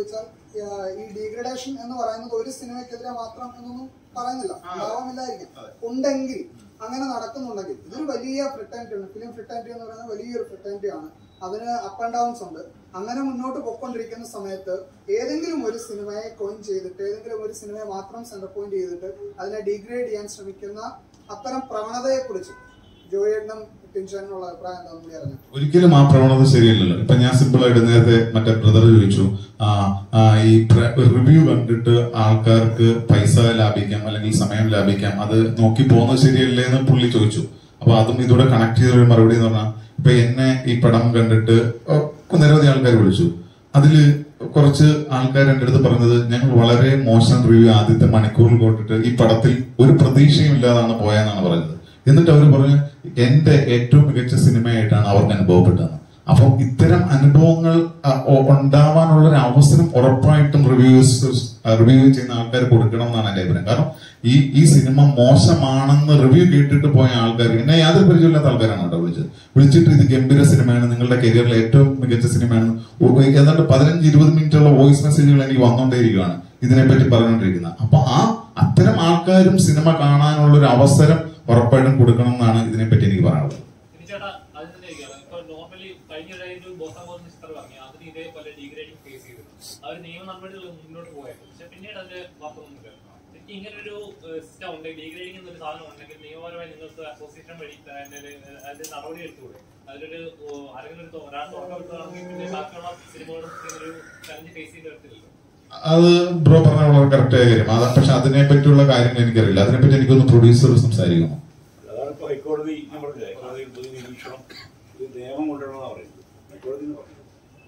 ചോദിച്ചാൽ ആ, ഈ ഡീഗ്രഡേഷൻ എന്ന് പറയുന്നത് ഒരു സിനിമയ്ക്കെതിരെ മാത്രം എന്നൊന്നും പറയുന്നില്ല ആ. ഉണ്ടാവാമില്ലായിരിക്കും അതെ. ഉണ്ടെങ്കിൽ അങ്ങനെ നടക്കുന്നുണ്ടെങ്കിൽ ഇതൊരു വലിയ ഫ്രിട്ടാനിറ്റി ഉണ്ട് ഫിലിം ഫ്രിട്ടാനിറ്റി എന്ന് പറയുന്നത് വലിയൊരു ഫ്രിട്ടാനിറ്റി ആണ് അതിന് അപ്പ് ആൻഡ് ഡൗൺസ് ഉണ്ട് അങ്ങനെ മുന്നോട്ട് പോയിക്കൊണ്ടിരിക്കുന്ന സമയത്ത് ഏതെങ്കിലും ഒരു സിനിമയെ കോയിൻ ചെയ്തിട്ട് ഏതെങ്കിലും ഒരു സിനിമയെ മാത്രം സെന്റർ പോയിന്റ് ചെയ്തിട്ട് അതിനെ ഡീഗ്രേഡ് ചെയ്യാൻ ശ്രമിക്കുന്ന അത്തരം പ്രവണതയെ കുറിച്ച് ജോയിനും ടിൻഷനുള്ള അഭിപ്രായം എന്താണെന്ന് കൂടി അറിഞ്ഞു ഒരിക്കലും ആ പ്രവണത ശരിയല്ലല്ലോ ഇപ്പൊ ഞാൻ സിമ്പിൾ ആയിട്ട് നേരത്തെ മറ്റേ ബ്രദർ ചോദിച്ചു ആ, ആ, ഈ റിവ്യൂ കണ്ടിട്ട് ആൾക്കാർക്ക് പൈസ ലാഭിക്കാം അല്ലെങ്കിൽ സമയം ലാഭിക്കാം അത് നോക്കി പോകുന്നത് ശരിയല്ലേ എന്ന് പുള്ളി ചോദിച്ചു അപ്പൊ അതും ഇതോടെ കണക്ട് ചെയ്ത ഒരു മറുപടി എന്ന് പറഞ്ഞാൽ ഇപ്പൊ എന്നെ ഈ പടം കണ്ടിട്ട് ഓ, നിരവധി ആൾക്കാർ വിളിച്ചു അതില് കുറച്ച് ആൾക്കാർ എൻ്റെ അടുത്ത് പറഞ്ഞത് ഞങ്ങൾ വളരെ മോശം റിവ്യൂ ആദ്യത്തെ മണിക്കൂറിൽ കൊണ്ടിട്ട് ഈ പടത്തിൽ ഒരു പ്രതീക്ഷയും ഇല്ലാതാണ് പോയെന്നാണ് പറഞ്ഞത് എന്നിട്ട് അവർ പറഞ്ഞു എന്റെ ഏറ്റവും മികച്ച സിനിമയായിട്ടാണ് അവർക്ക് അനുഭവപ്പെട്ടത് അപ്പം ഇത്തരം അനുഭവങ്ങൾ ആ, ഒ- ഉണ്ടാവാനുള്ള ഒരു അവസരം ഉറപ്പായിട്ടും റിവ്യൂസ് റിവ്യൂ ചെയ്യുന്ന ആൾക്കാർ കൊടുക്കണം എന്നാണ് എന്റെ അഭിപ്രായം കാരണം ഈ ഈ സിനിമ മോശമാണെന്ന് റിവ്യൂ കേട്ടിട്ട് പോയ ആൾക്കാർ എന്നെ യാതൊരു പരിചയമില്ലാത്ത ആൾക്കാരാണ് കേട്ടോ വിളിച്ചത് വിളിച്ചിട്ട് ഇത് ഗംഭീര സിനിമയാണ് നിങ്ങളുടെ കരിയറിലെ ഏറ്റവും മികച്ച സിനിമയാണ് ഒ- ഏതാണ്ട് പതിനഞ്ച് ഇരുപത് മിനിറ്റുള്ള വോയിസ് മെസ്സേജുകൾ എനിക്ക് വന്നുകൊണ്ടേയിരിക്കുകയാണ് ഇതിനെപ്പറ്റി പറഞ്ഞുകൊണ്ടിരിക്കുന്നത് അപ്പൊ ആ അത്തരം ആൾക്കാരും സിനിമ കാണാനുള്ള ഒരു അവസരം ഉറപ്പായിട്ടും കൊടുക്കണം എന്നാണ് ഇതിനെപ്പറ്റി എനിക്ക് പറയാനുള്ളത് ഇനി ചേട്ടാ അത് തന്നെ ചോദിക്കാം. ഇപ്പൊ നോർമലി കഴിഞ്ഞ ഒരു ബോസാമോസ് മിസ്റ്റർ പറഞ്ഞു അതിന് ഇതേപോലെ ഡീഗ്രേഡിംഗ് ഫേസ് ചെയ്തു അവർ നിയമ നടപടികൾ മുന്നോട്ട് പോയത് പക്ഷെ പിന്നീട് അതിന്റെ വാർത്തയൊന്നുമില്ല ശരിക്കും ഇങ്ങനെ ഒരു സിസ്റ്റം ഉണ്ട് ഡീഗ്രേഡിംഗ് എന്നൊരു സാധനം ഉണ്ടെങ്കിൽ നിയമപരമായി നിങ്ങൾക്ക് അസോസിയേഷൻ വഴി അതിന്റെ ഒരു, ഏഹ്, അതിന്റെ നടപടി എടുത്തുകൂടെ അതിലൊരു ഓ, ആരെങ്കിലും ഒരു തൊ- ഒരാൾ തുറക്കം വിട്ടുകയാണെങ്കിൽ പിന്നെ ബാക്കിയുള്ള സിനിമകളും ഇങ്ങനൊരു ചലഞ്ച് ഫേസ് ചെയ്ത് വരത്തില്ലല്ലോ അത് ബ്രോ പറഞ്ഞ വളരെ കറക്റ്റ് ആയ കാര്യം അത് പക്ഷെ അതിനെ പറ്റിയുള്ള കാര്യങ്ങൾ എനിക്കറിയില്ല അതിനെപ്പറ്റി എനിക്കൊന്ന് പ്രൊഡ്യൂസർ സംസാരിക്കണം അതാണ് ഇപ്പൊ ഹൈക്കോടതി ഞാൻ പറഞ്ഞില്ലേ ഹൈക്കോടതിയിൽ പുതിയ നിരീക്ഷണം ഇത് നിയമം കൊണ്ടുവരണമെന്നാണ് പറയുന്നത് ഹൈക്കോടതി എന്ന് പറഞ്ഞു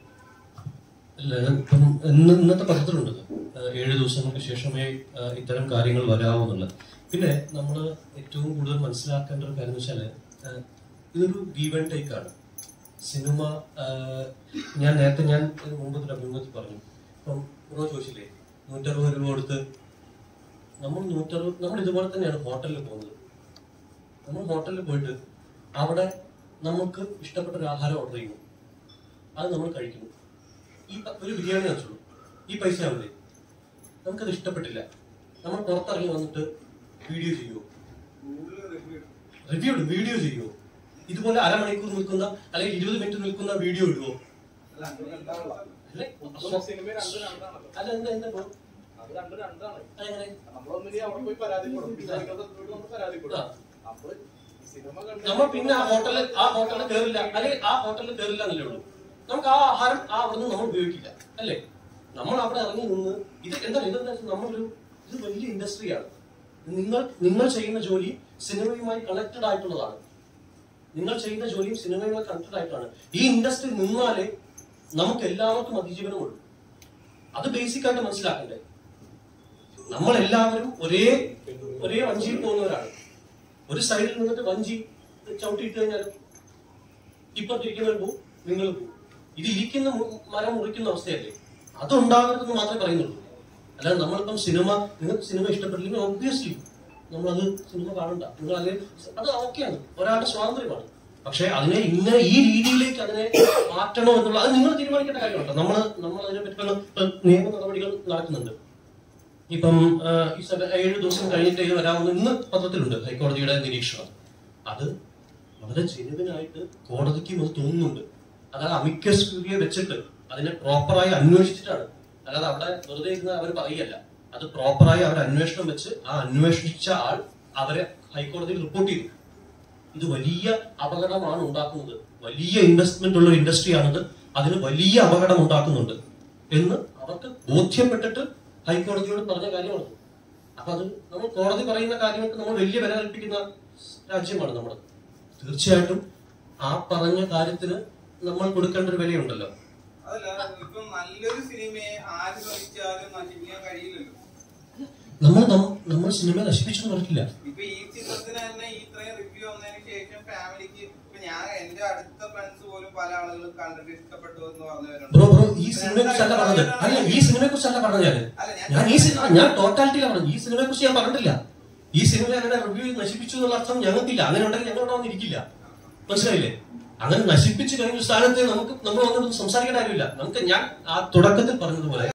അല്ല ഇപ്പം ഇന്ന് ഇന്നത്തെ പത്രത്തിലുണ്ട് ഇത്. ഏഹ് ഏഴ് ദിവസങ്ങൾക്ക് ശേഷമേ ഏഹ് ഇത്തരം കാര്യങ്ങൾ വരാവൂ എന്നുള്ളത് പിന്നെ നമ്മൾ ഏറ്റവും കൂടുതൽ മനസ്സിലാക്കേണ്ട ഒരു കാര്യം എന്ന് വെച്ചാൽ ഇതൊരു ഗീവ് ആൻഡ് ടേക്ക് ആണ് സിനിമ ഏഹ് ഞാൻ നേരത്തെ ഞാൻ മുമ്പ് ഒരു അഭിമുഖത്തിൽ പറഞ്ഞു ഇപ്പം ബ്രോ ചോദിച്ചില്ലേ നൂറ്ററുപത് രൂപ കൊടുത്ത് നമ്മൾ നൂറ്ററുപത് നമ്മൾ ഇതുപോലെ തന്നെയാണ് ഹോട്ടലിൽ പോകുന്നത് നമ്മൾ ഹോട്ടലിൽ പോയിട്ട് അവിടെ നമുക്ക് ഇഷ്ടപ്പെട്ട ഒരു ആഹാരം ഓർഡർ ചെയ്യുന്നു അത് നമ്മൾ കഴിക്കുന്നു ഈ പ- ഒരു ബിരിയാണി വെച്ചുള്ളൂ ഈ പൈസ ആവില്ലേ നമുക്കത് ഇഷ്ടപ്പെട്ടില്ല നമ്മൾ പുറത്തിറങ്ങി വന്നിട്ട് വീഡിയോ ചെയ്യുമോ റിവ്യൂ ഇടും വീഡിയോ ചെയ്യുമോ ഇതുപോലെ അരമണിക്കൂർ നിൽക്കുന്ന അല്ലെങ്കിൽ ഇരുപത് മിനിറ്റ് നിൽക്കുന്ന വീഡിയോ ഇടുവോ അല്ലേ? അല്ല എന്താ എന്താ bro? അതെങ്ങനെ? ആ. നമ്മൾ പിന്നെ ആ ഹോട്ടലിൽ ആ ഹോട്ടലിൽ കയറില്ല അല്ലെങ്കിൽ ആ ഹോട്ടലിൽ കയറില്ല എന്നല്ലേ ഉള്ളൂ നമുക്ക് ആ ആഹാരം ആ അവിടെ നിന്ന് നമ്മൾ ഉപയോഗിക്കില്ല അല്ലേ നമ്മൾ അവിടെ ഇറങ്ങി നിന്ന് ഇത് എന്താ ഇതെന്താ വെച്ചാൽ നമ്മളൊരു ഇത് വലിയ ഇൻഡസ്ട്രിയാണ് നിങ്ങൾ നിങ്ങൾ ചെയ്യുന്ന ജോലി സിനിമയുമായി കണക്റ്റഡ് ആയിട്ടുള്ളതാണ് നിങ്ങൾ ചെയ്യുന്ന ജോലിയും സിനിമയുമായി കണക്റ്റഡ് ആയിട്ടാണ് ഈ ഇൻഡസ്ട്രി നിന്നാലേ നമുക്ക് എല്ലാവർക്കും അതിജീവനമുള്ളൂ അത് ബേസിക് ആയിട്ട് മനസ്സിലാക്കണ്ടേ നമ്മൾ എല്ലാവരും ഒരേ ഒരേ വഞ്ചിയിൽ പോകുന്നവരാണ് ഒരു സൈഡിൽ നിന്നിട്ട് വഞ്ചി ചവിട്ടിയിട്ട് കഴിഞ്ഞാൽ ഇപ്പത്തിരിക്കുന്നവർ പോവും നിങ്ങൾ പോവും ഇത് ഇരിക്കുന്ന മു- മരം മുറിക്കുന്ന അവസ്ഥയല്ലേ അതുണ്ടാകരുതെന്ന് മാത്രമേ പറയുന്നുള്ളൂ അല്ലാതെ നമ്മളിപ്പം സിനിമ നിങ്ങൾക്ക് സിനിമ ഇഷ്ടപ്പെട്ടില്ലെങ്കിൽ ഒബ്വിയസ്ലി നമ്മളത് സിനിമ കാണണ്ട നിങ്ങൾ അതിനെ അത് ഓക്കെയാണ് ഒരാളുടെ സ്വാതന്ത്ര്യമാണ് പക്ഷെ അതിനെ ഇങ്ങനെ ഈ രീതിയിലേക്ക് അതിനെ മാറ്റണോ എന്നുള്ള അത് നിങ്ങൾ തീരുമാനിക്കേണ്ട കാര്യമാണ് നമ്മൾ നമ്മൾ അതിനെ പറ്റിയുള്ള ഇപ്പം നിയമ നടപടികൾ നടക്കുന്നുണ്ട് ഇപ്പം ആ, ഈ സഭ ഏഴ് ദിവസം കഴിഞ്ഞിട്ട് ഇത് വരാമെന്ന് ഇന്ന് പത്രത്തിലുണ്ട് ഹൈക്കോടതിയുടെ നിരീക്ഷണം അത് വളരെ ജെനുവിനായിട്ട് കോടതിക്കും അത് തോന്നുന്നുണ്ട് അതായത് അമിക്കസ് ക്യൂരിയെ വെച്ചിട്ട് അതിനെ പ്രോപ്പറായി അന്വേഷിച്ചിട്ടാണ് അല്ലാതെ അവിടെ വെറുതെ ഇരുന്ന് അവർ പറയല്ല അത് പ്രോപ്പറായി അവർ അന്വേഷണം വെച്ച് ആ അന്വേഷിച്ച ആൾ അവരെ ഹൈക്കോടതിയിൽ റിപ്പോർട്ട് ചെയ്തു ഇത് വലിയ അപകടമാണ് ഉണ്ടാക്കുന്നത് വലിയ ഇൻവെസ്റ്റ്മെന്റ് ഉള്ള ഒരു ഇൻഡസ്ട്രിയാണിത് അതിന് വലിയ അപകടം ഉണ്ടാക്കുന്നുണ്ട് എന്ന് അവർക്ക് ബോധ്യപ്പെട്ടിട്ട് ഹൈക്കോടതിയോട് പറഞ്ഞ കാര്യമാണ് അപ്പൊ അത് നമ്മൾ കോടതി പറയുന്ന കാര്യങ്ങൾക്ക് നമ്മൾ വലിയ വില കൽപ്പിക്കുന്ന രാജ്യമാണ് നമ്മൾ തീർച്ചയായിട്ടും ആ പറഞ്ഞ കാര്യത്തിന് നമ്മൾ കൊടുക്കേണ്ട ഒരു വിലയുണ്ടല്ലോ അതല്ല ഇപ്പം നല്ലൊരു സിനിമയെ ആര് ശ്രമിച്ചാലും നശിപ്പിക്കാൻ കഴിയില്ലല്ലോ നമ്മൾ നം- നമ്മൾ സിനിമ നശിപ്പിച്ചെന്ന് പറഞ്ഞിട്ടില്ല ഇപ്പൊ ഈ ചിത്രത്തിന് തന്നെ ഈ ഇത്രയും റിവ്യൂ വന്നതിന് ശേഷം ഫാമിലിക്ക് ഇപ്പൊ ഞാൻ എന്റെ അടുത്ത ഫ്രണ്ട്സ് പോലും പല ആളുകളും കണ്ടിട്ട് ഇഷ്ടപ്പെട്ടു എന്ന് പറഞ്ഞവരുണ്ട് ബ്രോ ബ്രോ ഈ സിനിമയെ കുറിച്ചല്ല പറഞ്ഞത് അല്ല ഈ സിനിമയെ കുറിച്ചല്ല പറഞ്ഞത് ഞാൻ അല്ല, ഞാൻ- ഞാൻ ഈ സിനിമ ഞാൻ ടോട്ടാലിറ്റിയിലാണ് പറഞ്ഞത് ഈ സിനിമയെ കുറിച്ച് ഞാൻ പറഞ്ഞിട്ടില്ല ഈ സിനിമ അങ്ങനെ റിവ്യൂ നശിപ്പിച്ചു എന്നുള്ള അർത്ഥം ഞങ്ങൾക്കില്ല അങ്ങനെ ഉണ്ടെങ്കിൽ ഞങ്ങൾ ഇവിടെ വന്നിരിക്കില്ല മനസ്സിലായില്ലേ അങ്ങനെ നശിപ്പിച്ചു കഴിഞ്ഞ ഒരു സ്ഥാനത്ത് നമുക്ക് നമ്മൾ വന്നിട്ട് സംസാരിക്കേണ്ട കാര്യമില്ല നമുക്ക് ഞാൻ ആ തുടക്കത്തിൽ പറഞ്ഞതുപോലെ